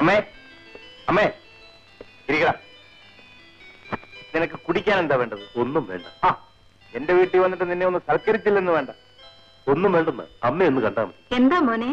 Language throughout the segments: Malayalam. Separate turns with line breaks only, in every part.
അമ്മേ അമ്മേ ഇരിക്കടാ നിനക്ക് കുടിക്കാൻ എന്താ വേണ്ടത്
ഒന്നും വേണ്ട
ആ എന്റെ വീട്ടിൽ വന്നിട്ട് നിന്നെ ഒന്ന് സൽക്കരിച്ചില്ലെന്ന് വേണ്ട
ഒന്നും വേണ്ടെന്ന് അമ്മയൊന്ന് കണ്ടാ മതി
എന്താ മോനെ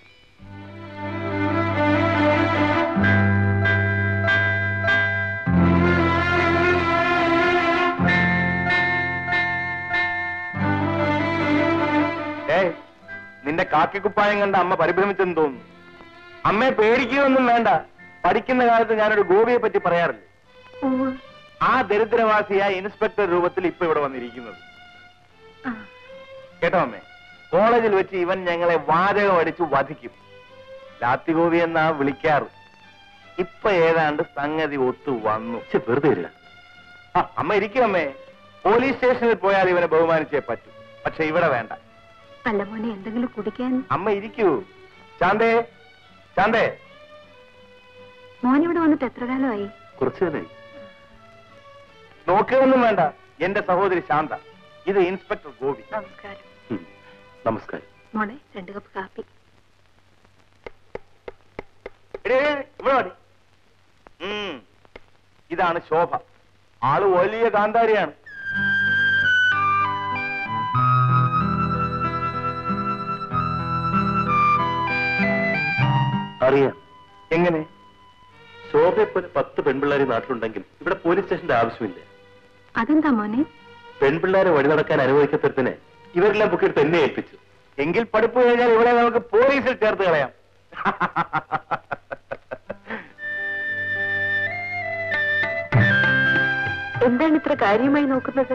ഏയ് നിന്റെ കാക്കിക്കുപ്പായം കണ്ട അമ്മ പരിഭ്രമിച്ചെന്ന് തോന്നുന്നു അമ്മയെ പേടിക്കുകയൊന്നും വേണ്ട പഠിക്കുന്ന കാലത്ത് ഞാനൊരു ഗോപിയെ പറ്റി പറയാറില്ല
ഉവ്വ്.
ആ ദരിദ്രവാസിയായ ഇൻസ്പെക്ടർ രൂപത്തിൽ ഇപ്പൊ ഇവിടെ വന്നിരിക്കുന്നത്
ആ,
കേട്ടോ അമ്മേ കോളേജിൽ വെച്ച് ഇവൻ ഞങ്ങളെ വാചകം അടിച്ചു വധിക്കും ലാത്തിഗോപി എന്നാ വിളിക്കാറ് ഇപ്പൊ ഏതാണ്ട് സംഗതി ഒത്തു വന്നു
പക്ഷെ വെറുതെ ഇല്ല
ആ, അമ്മ ഇരിക്കും അമ്മേ പോലീസ് സ്റ്റേഷനിൽ പോയാൽ ഇവനെ ബഹുമാനിച്ചേ പറ്റൂ പക്ഷെ ഇവിടെ വേണ്ട
അല്ല മോനെ എന്തെങ്കിലും കുടിക്കാൻ
അമ്മ ഇരിക്കൂ ശാന്തേ ശാന്തേ
മോൻ ഇവിടെ വന്നിട്ട് എത്ര കാലമായി
കുറച്ചു തന്നെ
നോക്കുകയൊന്നും വേണ്ട എന്റെ സഹോദരി ശാന്ത ഇത് ഇൻസ്പെക്ടർ ഗോപി
നമസ്കാരം
നമസ്കാരം
മോളെ രണ്ട് കപ്പ് കാപ്പി
എടീ, എടീ, എടീ, ഇവിടെ വാടി. ഉം. ഇതാണ് ശോഭ ആള് വലിയ കാന്താരിയാണ്
അറിയാം
എങ്ങനെ
ശോഭയെ പോലെ പത്ത് പെൺപിള്ളേർ നാട്ടിലുണ്ടെങ്കിൽ ഇവിടെ പോലീസ് സ്റ്റേഷന്റെ ആവശ്യമില്ല
അതെന്താ മോനെ
പെൺപിള്ളേരെ വഴി നടക്കാൻ അനുവദിക്കത്തരത്തിന് ഇവരെല്ലാം പൊക്കിയെടുത്ത് എന്നെ ഏൽപ്പിച്ചു
എങ്കിൽ പഠിപ്പ് കഴിഞ്ഞാൽ ഇവിടെ നമുക്ക് പോലീസിൽ ചേർത്ത് കളയാം
എന്താണ് ഇത്ര കാര്യമായി നോക്കുന്നത്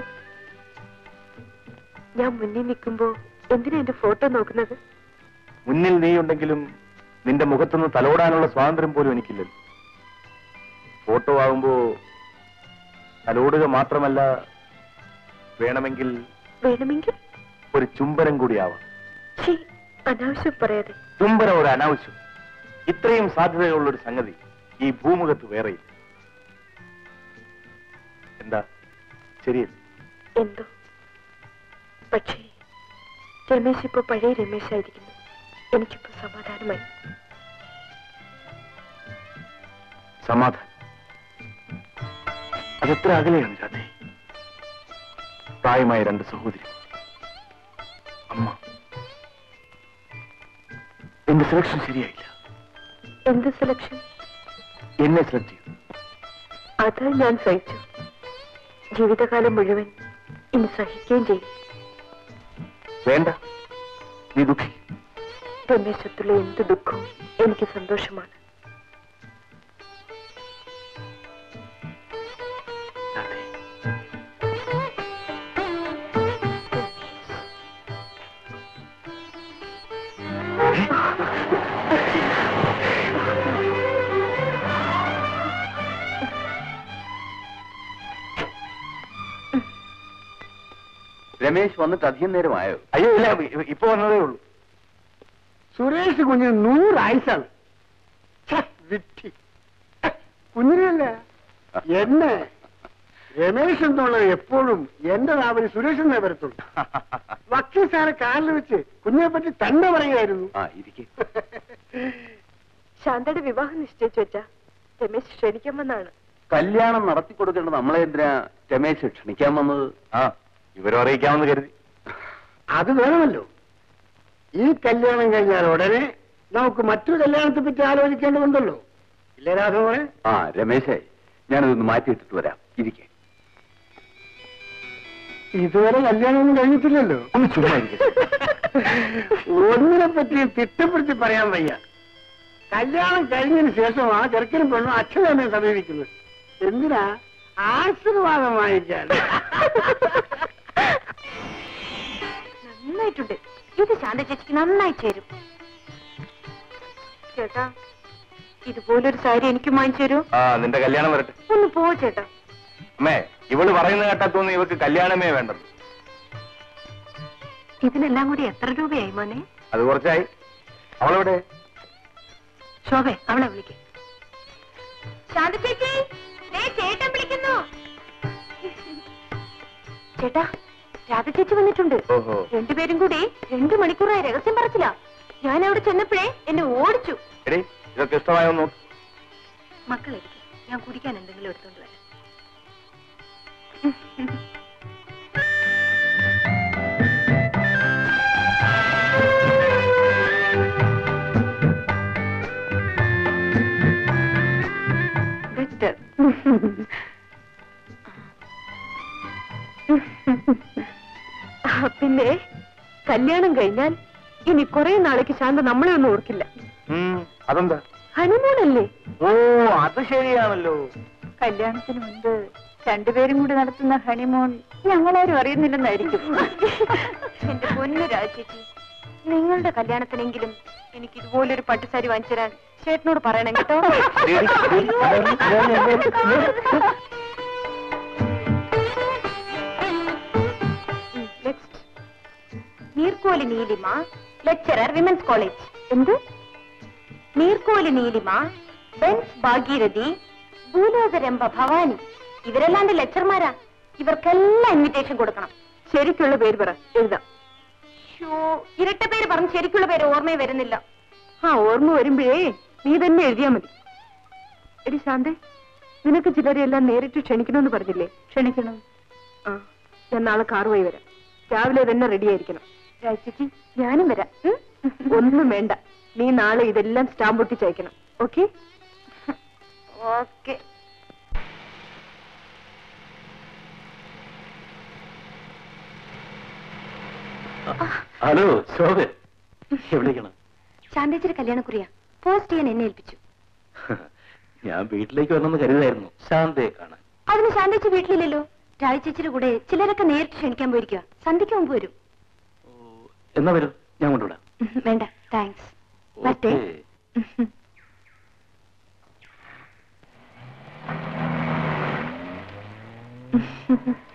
ഞാൻ മുന്നിൽ നിൽക്കുമ്പോ എന്തിനാ എന്റെ ഫോട്ടോ നോക്കുന്നത്
മുന്നിൽ നീ ഉണ്ടെങ്കിലും നിന്റെ മുഖത്തൊന്ന് തലോടാനുള്ള സ്വാതന്ത്ര്യം പോലും എനിക്കില്ലല്ലോ ഫോട്ടോ ആകുമ്പോ തലോടുക മാത്രമല്ല വേണമെങ്കിൽ
വേണമെങ്കിൽ
ഒരു ചുംബനം കൂടിയാവാം
ഛീ, അനാവശ്യം പറയാതെ
ചുംബനം ഒരു അനാവശ്യം ഇത്രയും സാധ്യതകളുള്ള ഒരു സംഗതി ഈ ഭൂമുഖത്ത് വേറെയില്ല എന്താ ശരിയല്ല
എന്തോ പക്ഷേ രമേശ് ഇപ്പൊ പഴയ രമേശ് ആയിരിക്കുന്നു എനിക്കിപ്പോ സമാധാനമായി
സമാധാനം അതെത്ര അകലെയാണ് രാധേ പ്രായമായ രണ്ട് സഹോദരി അമ്മ എന്റെ സെലക്ഷൻ ശരിയായില്ല
എന്ത് സെലക്ഷൻ
എന്നെ സെലക്ട് ചെയ്തു
അത് ഞാൻ സഹിച്ചു ജീവിതകാലം മുഴുവൻ ഇനി സഹിക്കുകയും ചെയ്യും
വേണ്ട നീ ദുഃഖി
രമേശത്തുള്ള എന്ത് ദുഃഖവും എനിക്ക് സന്തോഷമാണ്
രാധേ
രമേശ് വന്നിട്ട് അധികം നേരമായോ
അയ്യോ ഇല്ല ഇ- ഇപ്പൊ വന്നതേ ഉള്ളൂ
സുരേഷ് കുഞ്ഞിന് നൂറ് ആയുസാണ് ഛെ, വിഡ്ഢി. കുഞ്ഞിനല്ല എന്നെ രമേശ് എന്നുള്ളത് എപ്പോഴും എന്റെ നാവിന് സുരേഷ് എന്നേ വരത്തുള്ളൂ വക്കീൽ സാറെ കാലിൽ വെച്ച് കുഞ്ഞിനെ പറ്റി തന്നെ പറയുമായിരുന്നു
ആ ഇരിക്കെ
ശാന്തയുടെ വിവാഹം നിശ്ചയിച്ചു വെച്ചാ രമേശ് ക്ഷണിക്കാൻ വന്നാണ്
കല്യാണം നടത്തി കൊടുക്കേണ്ടത് നമ്മളെ എന്തിനാ രമേശ് ക്ഷണിക്കാൻ വന്നത്
ആ വിവരം അറിയിക്കാമെന്ന് കരുതി
അത് വേണമല്ലോ ഈ കല്യാണം കഴിഞ്ഞാൽ ഉടനെ നമുക്ക് മറ്റൊരു കല്യാണത്തെ പറ്റി ആലോചിക്കേണ്ടതുണ്ടല്ലോ ഇല്ലേ രാഘവനെ
ആ രമേശേ ഞാനിതൊന്ന് മാറ്റിയിട്ടിട്ട് വരാം ഇരിക്കെ
ഇതുവരെ കല്യാണമൊന്നും കഴിഞ്ഞിട്ടില്ലല്ലോ
ഒന്ന് ചുമ്മാ ഇരിക്കട്ടെ.
ഒന്നിനെ പറ്റി തിട്ടപ്പെടുത്തി പറയാൻ വയ്യ കല്യാണം കഴിഞ്ഞതിന് ശേഷം ആ ചെറുക്കനും പെണ്ണും അച്ഛനമ്മയെ സമീപിക്കുന്നത് എന്തിനാ ആശീർവാദം വാങ്ങിക്കാൻ
നന്നായിട്ടുണ്ട് ഇത് ശാന്ത ചേച്ചിക്ക് നന്നായി ചേരും
ചേട്ടാ ഇതുപോലൊരു സാരി എനിക്ക് വാങ്ങിച്ചു തരുമോ
ആ നിന്റെ കല്യാണം വരട്ടെ
ഒന്ന് പോ ചേട്ടാ
അമ്മേ ഇവള് പറയുന്ന കേട്ടാത്തോന്ന് ഇവക്ക് കല്യാണമേ വേണ്ടത്
ഇതിനെല്ലാം കൂടി എത്ര രൂപയായി മോനെ
അത് കുറച്ചായി അവളെവിടെ
ശോഭെ അവളെ വിളിക്ക് ശാന്ത ചേച്ചി ദേ ചേട്ടൻ വിളിക്കുന്നു ചേട്ടാ രാധ ചേച്ചി വന്നിട്ടുണ്ട്
ഓഹോ
രണ്ടുപേരും കൂടി രണ്ടു മണിക്കൂറായി രഹസ്യം പറച്ചില്ല ഞാൻ അവിടെ ചെന്നപ്പോഴേ എന്നെ ഓടിച്ചു
എടീ ഇതൊക്കെ ഇഷ്ടമായോ നോക്ക്
മക്കളിരിക്കും ഞാൻ കുടിക്കാൻ എന്തെങ്കിലും എടുത്തോണ്ട് വരാം
ബെറ്റർ പിന്നെ കല്യാണം കഴിഞ്ഞാൽ ഇനി കുറെ നാളേക്ക് ശാന്ത നമ്മളെ ഒന്നും ഓർക്കില്ല
ഉം, അതെന്താ
ഹനുമൂണല്ലേ
ഓ അത് ശരിയാണല്ലോ
കല്യാണത്തിന് മുൻപ് രണ്ടുപേരും കൂടി നടത്തുന്ന ഹണിമൂൺ ഞങ്ങളാരും അറിയുന്നില്ലെന്നായിരിക്കും എന്റെ പൊന്നു രാജേച്ചി നിങ്ങളുടെ കല്യാണത്തിനെങ്കിലും എനിക്ക് ഇതുപോലൊരു പട്ടുസാരി വാങ്ങിച്ചു തരാൻ ചേട്ടനോട് പറയണം കേട്ടോ
ശരി, ശരി.
നെക്സ്റ്റ് നീർക്കോലി നീലിമ ലെക്ചറർ വിമൻസ് കോളേജ് എന്ത് നീർക്കോലി നീലിമ ബെൻസ് ഭാഗീരഥി ഭൂലോകരംഭ ഭവാനി ഇവരെല്ലാണ്ട് ലെക്ചർമാരാ ഇവർക്കെല്ലാം ഇൻവിറ്റേഷൻ കൊടുക്കണം
ശരിക്കുള്ള പേര് പറ എഴുതാം
ഷോ ഇരട്ട പേര് പറഞ്ഞ് ശരിക്കുള്ള പേര് ഓർമ്മയെ വരുന്നില്ല
ആ ഓർമ്മ വരുമ്പോഴേ നീ തന്നെ എഴുതിയാ മതി എടി ശാന്തേ നിനക്ക് ചിലരെല്ലാം നേരിട്ട് ക്ഷണിക്കണമെന്ന് പറഞ്ഞില്ലേ
ക്ഷണിക്കണം
ആ ഞാൻ നാളെ കാറുമായി വരാം രാവിലെ തന്നെ റെഡി ആയിരിക്കണം
രാജേച്ചി ഞാനും വരാം ഉം?
ഒന്നും വേണ്ട നീ നാളെ ഇതെല്ലാം സ്റ്റാമ്പ് ഒട്ടിച്ചയക്കണം ഓക്കെ
ഓക്കെ
ഹലോ ശോഭ എവിടേക്കാണ്
ശാന്തേച്ചിയുടെ കല്യാണക്കുറിയാ പോസ്റ്റ് ചെയ്യാൻ എന്നെ ഏൽപ്പിച്ചു
ഞാൻ വീട്ടിലേക്ക് വന്നെന്ന് കരുതായിരുന്നു ശാന്തയെ കാണാൻ
അതിന് ശാന്തേച്ചി വീട്ടിലില്ലല്ലോ രാജചേച്ചിയുടെ കൂടെ ചിലരൊക്കെ നേരിട്ട് ക്ഷണിക്കാൻ പോയിരിക്കുക സന്ധ്യയ്ക്ക് മുമ്പ് വരും
ഓ, എന്നാ വരും ഞാൻ കൊണ്ടുവിടാം
വേണ്ട താങ്ക്സ് വരട്ടെ
ഓക്കേ.